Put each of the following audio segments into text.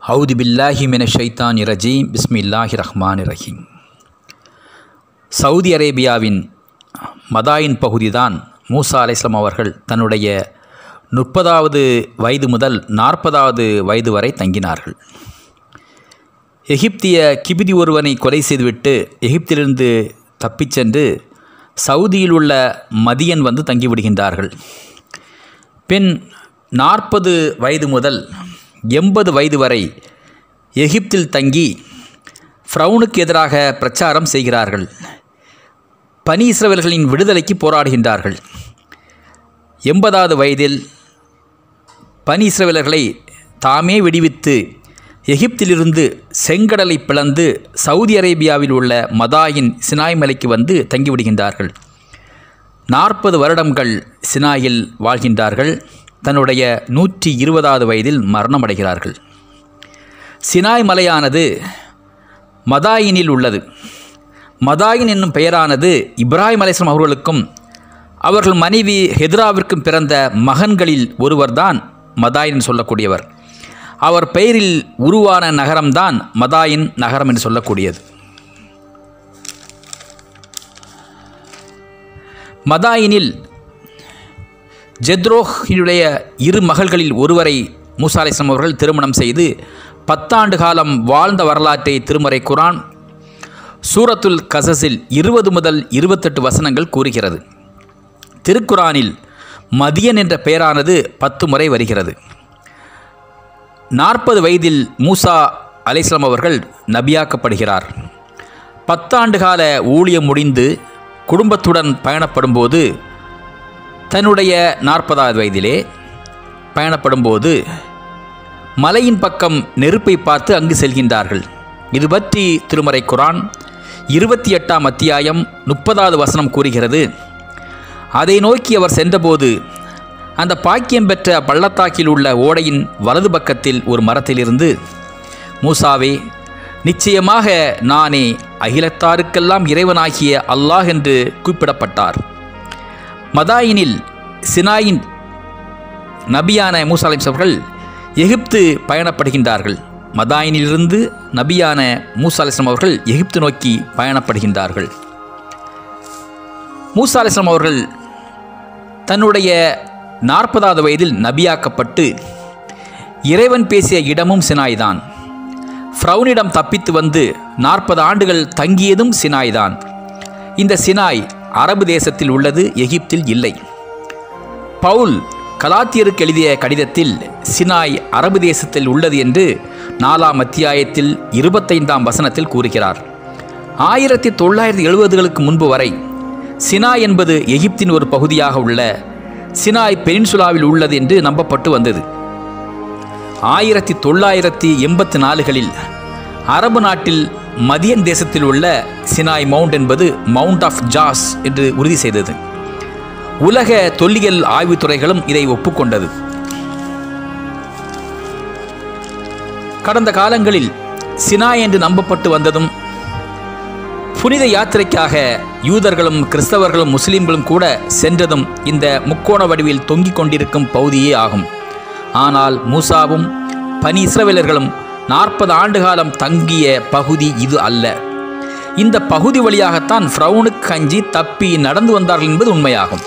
ஹவுது பில்லாஹி மின ஷைத்தான் இரஜீம் பிஸ்மில்லாஹி ரஹ்மான் ரஹீம் சவுதி அரேபியாவின் மதாயின் பகுதிதான் மூசா அலைஸ்லாம் அவர்கள் தன்னுடைய முப்பதாவது வயது முதல் நாற்பதாவது வயது வரை தங்கினார்கள் எகிப்திய கிபிதி ஒருவனை கொலை செய்துவிட்டு எகிப்திலிருந்து தப்பிச் சென்று சவுதியில் உள்ள மதியன் வந்து தங்கிவிடுகின்றார்கள் பின் நாற்பது வயது முதல் எண்பது வயது வரை எகிப்தில் தங்கி ஃப்ரௌனுக்கு எதிராக பிரச்சாரம் செய்கிறார்கள் பனி இஸ்ரவேல்களின் விடுதலைக்கு போராடுகின்றார்கள் எண்பதாவது வயதில் பனி இஸ்ரவேலர்களை தாமே விடுவித்து எகிப்திலிருந்து செங்கடலை பிளந்து சவுதி அரேபியாவில் உள்ள மதாயின் சினாய் மலைக்கு வந்து தங்கிவிடுகின்றார்கள் நாற்பது வருடங்கள் சினாயில் வாழ்கின்றார்கள் தன்னுடைய நூற்றி இருபதாவது வயதில் மரணமடைகிறார்கள் சினாய் மலையானது மதாயினில் உள்ளது மதாயின் என்னும் பெயரானது இப்ராஹிம் அலிஸ்லாம் அவர்களுக்கும் அவர்கள் மனைவி ஹெத்ராவிற்கும் பிறந்த மகன்களில் ஒருவர்தான் மதாயின் சொல்லக்கூடியவர் அவர் பெயரில் உருவான நகரம்தான் மதாயின் நகரம் என்று சொல்லக்கூடியது மதாயினில் ஜெத்ரோஹினுடைய இரு மகள்களில் ஒருவரை மூசா அலிஸ்லாம் அவர்கள் திருமணம் செய்து பத்தாண்டு காலம் வாழ்ந்த வரலாற்றை திருமறை குரான் சூரத்துல் கசஸில் இருபது முதல் இருபத்தெட்டு வசனங்கள் கூறுகிறது திருக்குரானில் மதியன் என்ற பெயரானது பத்து முறை வருகிறது நாற்பது வயதில் மூசா அலைஸ்லாம் அவர்கள் நபியாக்கப்படுகிறார் பத்தாண்டு கால ஊழியம் முடிந்து குடும்பத்துடன் பயணப்படும்போது தன்னுடைய நாற்பதாவது வயதிலே பயணப்படும்போது மலையின் பக்கம் நெருப்பை பார்த்து அங்கு செல்கின்றார்கள் இது பற்றி திருமறை குரான் இருபத்தி எட்டாம் அத்தியாயம் முப்பதாவது வசனம் கூறுகிறது அதை நோக்கி அவர் சென்றபோது அந்த பாக்கியம் பெற்ற பள்ளத்தாக்கில் உள்ள ஓடையின் வலது பக்கத்தில் ஒரு மரத்திலிருந்து மூசாவே நிச்சயமாக நானே அகிலத்தாருக்கெல்லாம் இறைவனாகிய அல்லாஹ் என்று குறிப்பிடப்பட்டார் மதாயினில் சினாயின் நபியான மூசா அலிம் அவர்கள் எகிப்து பயணப்படுகின்றார்கள் மதாயினிலிருந்து நபியான மூசா அலிஸ்லாம் அவர்கள் எகிப்து நோக்கி பயணப்படுகின்றார்கள் மூசா அலிஸ்லாம் அவர்கள் தன்னுடைய நாற்பதாவது வயதில் நபியாக்கப்பட்டு இறைவன் பேசிய இடமும் சினாய்தான் ஃப்ரௌனிடம் தப்பித்து வந்து நாற்பது ஆண்டுகள் தங்கியதும் சினாய்தான் இந்த சினாய் அரபு தேசத்தில் உள்ளது எகிப்தில் இல்லை பவுல் கலாத்தியருக்கு எழுதிய கடிதத்தில் சினாய் அரபு தேசத்தில் உள்ளது என்று நாலாம் அத்தியாயத்தில் இருபத்தைந்தாம் வசனத்தில் கூறுகிறார் ஆயிரத்தி தொள்ளாயிரத்தி எழுபதுகளுக்கு முன்பு வரை சினாய் என்பது எகிப்தின் ஒரு பகுதியாக உள்ள சினாய் பெனின்சுலாவில் உள்ளது என்று நம்பப்பட்டு வந்தது ஆயிரத்தி தொள்ளாயிரத்தி எண்பத்தி நாலுகளில் அரபு நாட்டில் மதியன் தேசத்தில் உள்ள சினாய் மவுண்ட் என்பது மவுண்ட் ஆஃப் ஜாஸ் என்று உறுதி செய்தது உலக தொல்லியல் ஆய்வுத்துறைகளும் இதை ஒப்புக்கொண்டது கடந்த காலங்களில் சினாய் என்று நம்பப்பட்டு வந்ததும் புனித யாத்திரைக்காக யூதர்களும் கிறிஸ்தவர்களும் முஸ்லிம்களும் கூட சென்றதும் இந்த முக்கோண வடிவில் தொங்கிக் கொண்டிருக்கும் பகுதியே ஆகும் ஆனால் மூசாவும் பனி இஸ்ரவேலர்களும் நாற்பது ஆண்டு காலம் தங்கிய பகுதி இது அல்ல இந்த பகுதி வழியாகத்தான் ஃப்ரௌனுக்கு அஞ்சி தப்பி நடந்து வந்தார்கள் என்பது உண்மையாகும்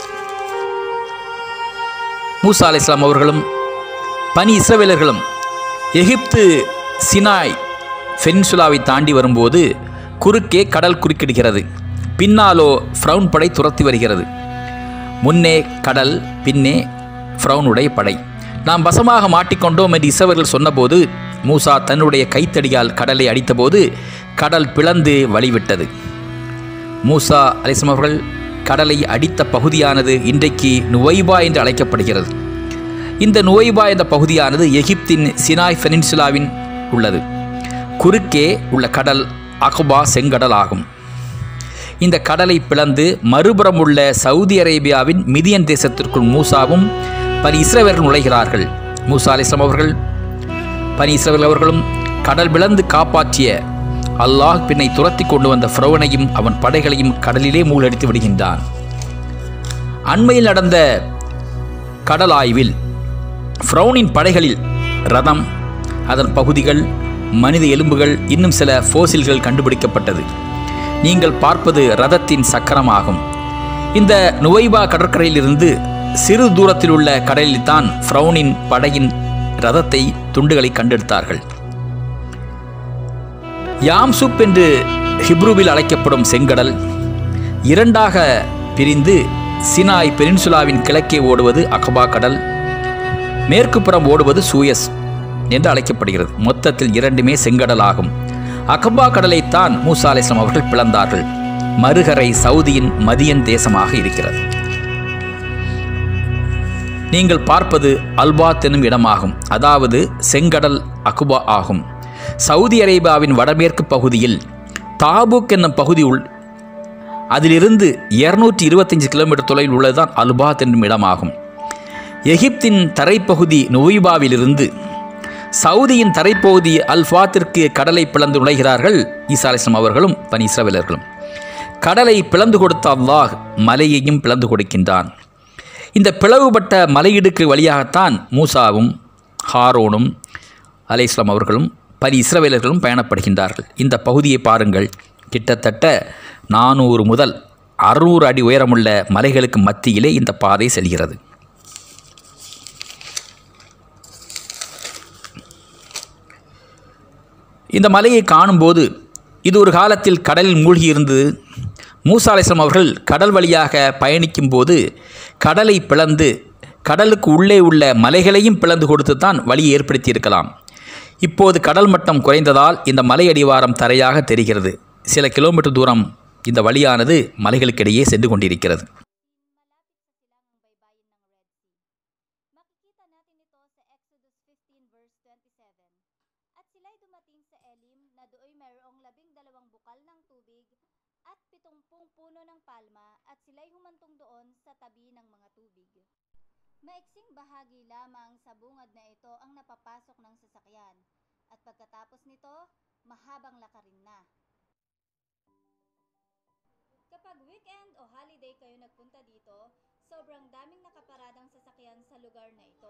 மூசா அலை இஸ்லாம் அவர்களும் பனி இஸ்ரவேலர்களும் எகிப்து சினாய் பென்சுலாவை தாண்டி வரும்போது குறுக்கே கடல் குறுக்கிடுகிறது பின்னாலோ ஃப்ரௌன் படை துரத்தி வருகிறது முன்னே கடல் பின்னே ஃப்ரௌனுடைய படை நாம் வசமாக மாட்டிக்கொண்டோம் என்று இசவர்கள் சொன்னபோது மூசா தன்னுடைய கைத்தடியால் கடலை அடித்தபோது கடல் பிளந்து வழிவிட்டது மூசா அலிஸ்லாம் அவர்கள் கடலை அடித்த பகுதியானது இன்றைக்கு நுவைபா என்று அழைக்கப்படுகிறது இந்த நுவைபா என்ற பகுதியானது எகிப்தின் சினாய் பெனின்சுலாவின் உள்ளது குறுக்கே உள்ள கடல் அகுபா செங்கடல் ஆகும் இந்த கடலை பிளந்து மறுபுறம் உள்ள சவுதி அரேபியாவின் மிதியன் தேசத்திற்குள் மூசாவும் பனி இஸ்ரவேலர்கள் நுழைகிறார்கள் மூசா அலிஸ்லாம் அவர்கள் பனி இஸ்ரவேல் அவர்களும் கடல் பிளந்து காப்பாற்றிய அல்லாஹ் பின்னை துரத்தி கொண்டு வந்த ஃப்ரௌனையும் அவன் படைகளையும் கடலிலே மூழ்கடித்து விடுகின்றான் அண்மையில் நடந்த கடல் ஆய்வில் ஃப்ரௌனின் படைகளில் ரதம் அதன் பகுதிகள் மனித எலும்புகள் இன்னும் சில ஃபோசில்கள் கண்டுபிடிக்கப்பட்டது நீங்கள் பார்ப்பது ரதத்தின் சக்கரமாகும் இந்த நுவைபா கடற்கரையிலிருந்து சிறு தூரத்தில் உள்ள கடலில்தான் ஃப்ரௌனின் படையின் ரதத்தை துண்டுகளை கண்டெடுத்தார்கள் யாம்சுப் என்று ஹிப்ரூவில் அழைக்கப்படும் செங்கடல் இரண்டாக பிரிந்து சினாய் பெனின்சுலாவின் கிழக்கே ஓடுவது அகபா கடல் மேற்கு புறம் ஓடுவது சூயஸ் என்று அழைக்கப்படுகிறது மொத்தத்தில் இரண்டுமே செங்கடல் ஆகும் அகபா கடலைத்தான் மூசா அலிஸ்லாம் அவர்கள் பிளந்தார்கள் மறுகரை சவுதியின் மதியன் தேசமாக இருக்கிறது நீங்கள் பார்ப்பது அல்பாத் எனும் இடமாகும் அதாவது செங்கடல் அகுபா ஆகும் சவுதி அரேபியாவின் வடமேற்கு பகுதியில் தாபுக் என்னும் பகுதி உள் அதிலிருந்து இருநூற்றி இருபத்தஞ்சு கிலோமீட்டர் தொலைவில் உள்ளதுதான் அல்பாத் என்னும் இடமாகும் எகிப்தின் தரைப்பகுதி நுவைபாவிலிருந்து சவுதியின் தரைப்பகுதி அல்ஃபாத்திற்கு கடலை பிளந்து நுழைகிறார்கள் ஈசா அலிஸ்லாம் அவர்களும் பனி இஸ்ரவேலர்களும் கடலை பிளந்து கொடுத்த அல்லாஹ் மலையையும் பிளந்து கொடுக்கின்றான் இந்த பிளவுபட்ட மலையிடுக்கு வழியாகத்தான் மூசாவும் ஹாரோனும் அலை இஸ்லாம் அவர்களும் பனி இஸ்ரவேலர்களும் பயணப்படுகின்றார்கள் இந்த பகுதியை பாருங்கள் கிட்டத்தட்ட நானூறு முதல் அறுநூறு அடி உயரமுள்ள மலைகளுக்கு மத்தியிலே இந்த பாதை செல்கிறது இந்த மலையை காணும்போது இது ஒரு காலத்தில் கடலில் மூழ்கி இருந்தது மூசா அலிஸ்லாம் அவர்கள் கடல் வழியாக பயணிக்கும் போது கடலை பிளந்து கடலுக்கு உள்ளே உள்ள மலைகளையும் பிளந்து கொடுத்து தான் வழியை ஏற்படுத்தி இருக்கலாம் இப்போது கடல் மட்டம் குறைந்ததால் இந்த மலை அடிவாரம் தரையாக தெரிகிறது சில கிலோமீட்டர் தூரம் இந்த வழியானது மலைகளுக்கிடையே சென்று கொண்டிருக்கிறது Makikita natin ito sa Exodus 15 verse 27. At sila'y dumating sa Elim na dooy mayroong labing dalawang bukal ng tubig at pitungpung puno ng palma at sila'y humantong doon sa tabi ng mga tubig. Maiksing bahagi lamang sa bungad na ito ang napapasok ng sasakyan at pagkatapos nito, mahabang lakarin na. Kapag weekend o holiday kayo nagpunta dito, sobrang daming nakaparadang sasakyan sa lugar na ito.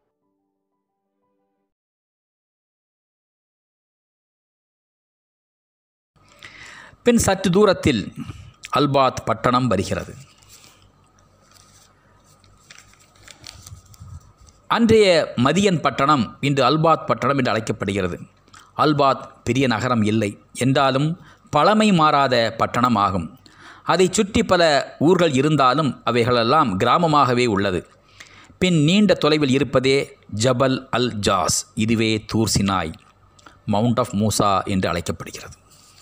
பின் சற்று தூரத்தில் அல்பாத் பட்டணம் வருகிறது அன்றைய மதியன் பட்டணம் இன்று அல்பாத் பட்டணம் என்று அழைக்கப்படுகிறது அல்பாத் பெரிய நகரம் இல்லை என்றாலும் பழமை மாறாத பட்டணம் ஆகும் அதை சுற்றி பல ஊர்கள் இருந்தாலும் அவைகளெல்லாம் கிராமமாகவே உள்ளது பின் நீண்ட தொலைவில் இருப்பதே ஜபல் அல் ஜாஸ் இதுவே தூர் சினாய் மவுண்ட் ஆஃப் மூசா என்று அழைக்கப்படுகிறது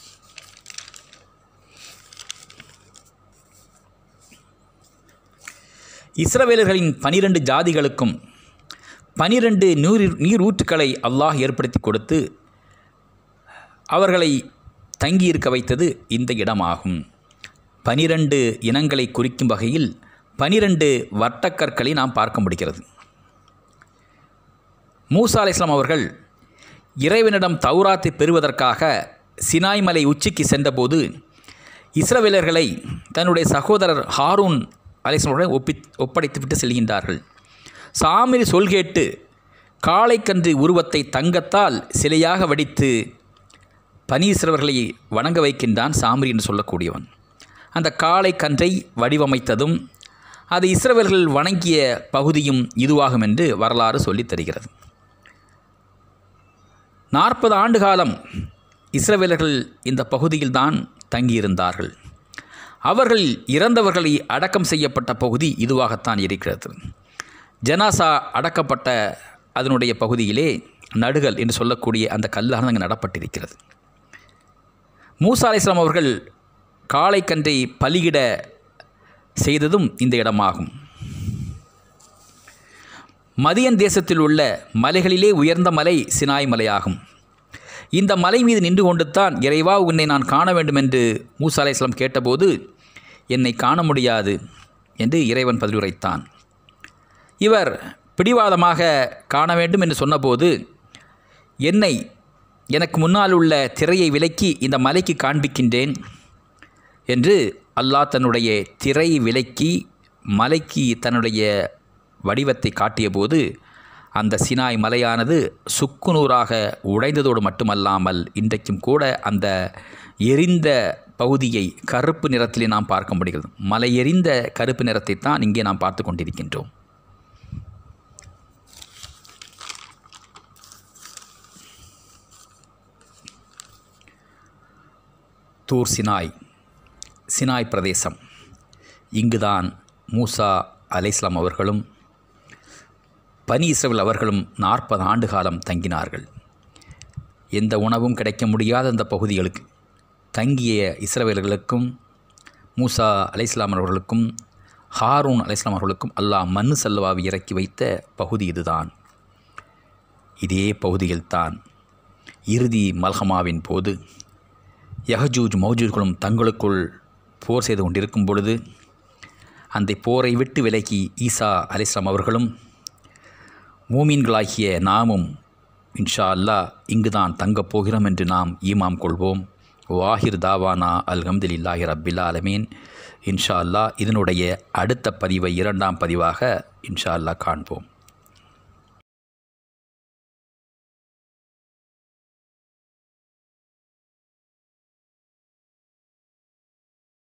இஸ்ரவேலர்களின் பனிரெண்டு ஜாதிகளுக்கும் பனிரெண்டு நீர் நீரூற்றுக்களை அல்லாஹ் ஏற்படுத்தி கொடுத்து அவர்களை தங்கியிருக்க வைத்தது இந்த இடமாகும் பனிரெண்டு இனங்களை குறிக்கும் வகையில் பனிரெண்டு வட்டக்கற்களை நாம் பார்க்க முடிகிறது மூசா அலை இஸ்லாம் அவர்கள் இறைவனிடம் தௌராத்தை பெறுவதற்காக சினாய் மலை உச்சிக்கு சென்றபோது இஸ்ரவேலர்களை தன்னுடைய சகோதரர் ஹாரூன் அலிஸ்லாமுடன் ஒப்பி ஒப்படைத்துவிட்டு செல்கின்றார்கள் சாமிரி சொல் கேட்டு காளைக்கன்று உருவத்தை தங்கத்தால் சிலையாக வடித்து பனீஸ்வரர்களை வணங்க வைக்கின்றான் சாமிரி என்று சொல்லக்கூடியவன் அந்த காளை கன்றை வடிவமைத்ததும் அது இஸ்ரவேல்கள் வணங்கிய பகுதியும் இதுவாகும் என்று வரலாறு சொல்லித் தருகிறது நாற்பது ஆண்டு காலம் இஸ்ரவேலர்கள் இந்த பகுதியில்தான் தங்கியிருந்தார்கள் அவர்கள் இறந்தவர்களை அடக்கம் செய்யப்பட்ட பகுதி இதுவாகத்தான் இருக்கிறது ஜனாசா அடக்கப்பட்ட அதனுடைய பகுதியிலே நடுகள் என்று சொல்லக்கூடிய அந்த கல்லானது அங்கே நடப்பட்டிருக்கிறது மூசா அலிஸ்லாம் அவர்கள் காளைக்கன்றை பலியிட செய்ததும் இந்த இடமாகும் மதியன் தேசத்தில் உள்ள மலைகளிலே உயர்ந்த மலை சினாய் மலையாகும் இந்த மலை மீது நின்று கொண்டுத்தான் இறைவா உன்னை நான் காண வேண்டும் என்று மூசா அலையாம் கேட்டபோது என்னை காண முடியாது என்று இறைவன் பதிலுரைத்தான் இவர் பிடிவாதமாக காண வேண்டும் என்று சொன்னபோது என்னை எனக்கு முன்னால் உள்ள திரையை விலக்கி இந்த மலைக்கு காண்பிக்கின்றேன் என்று அல்லாஹ் தன்னுடைய திரை விலக்கி மலைக்கு தன்னுடைய வடிவத்தை காட்டியபோது அந்த சினாய் மலையானது சுக்குநூறாக உடைந்ததோடு மட்டுமல்லாமல் இன்றைக்கும் கூட அந்த எரிந்த பகுதியை கருப்பு நிறத்திலே நாம் பார்க்க முடிகிறது மலை எரிந்த கருப்பு நிறத்தை தான் இங்கே நாம் பார்த்து கொண்டிருக்கின்றோம் தூர் சினாய் சினாய் பிரதேசம் இங்குதான் மூசா அலைஸ்லாம் அவர்களும் பனி இஸ்ரவேல் அவர்களும் நாற்பது ஆண்டு காலம் தங்கினார்கள் எந்த உணவும் கிடைக்க முடியாத அந்த பகுதிகளுக்கு தங்கிய இஸ்ரவேலர்களுக்கும் மூசா அலைஸ்லாம் அவர்களுக்கும் ஹாரூன் அலைஸ்லாம் அவர்களுக்கும் அல்லாஹ் மண்ணு செல்வாவை இறக்கி வைத்த பகுதி இதுதான் இதே பகுதியில்தான் இறுதி மல்ஹமாவின் போது யஹஜூஜ் மௌஜூர்களும் தங்களுக்குள் போர் செய்து கொண்டிருக்கும் பொழுது அந்த போரை விட்டு விலகி ஈசா அலிஸ்லாம் அவர்களும் மூமீன்களாகிய நாமும் இன்ஷா அல்லாஹ் இங்குதான் தங்கப் போகிறோம் என்று நாம் ஈமாம் கொள்வோம் வாஹிர் தாவானா அல்ஹம்துலில்லாஹி ரப்பில் ஆலமீன் இன்ஷா அல்லாஹ் இதனுடைய அடுத்த பதிவை இரண்டாம் பதிவாக இன்ஷா அல்லாஹ் காண்போம்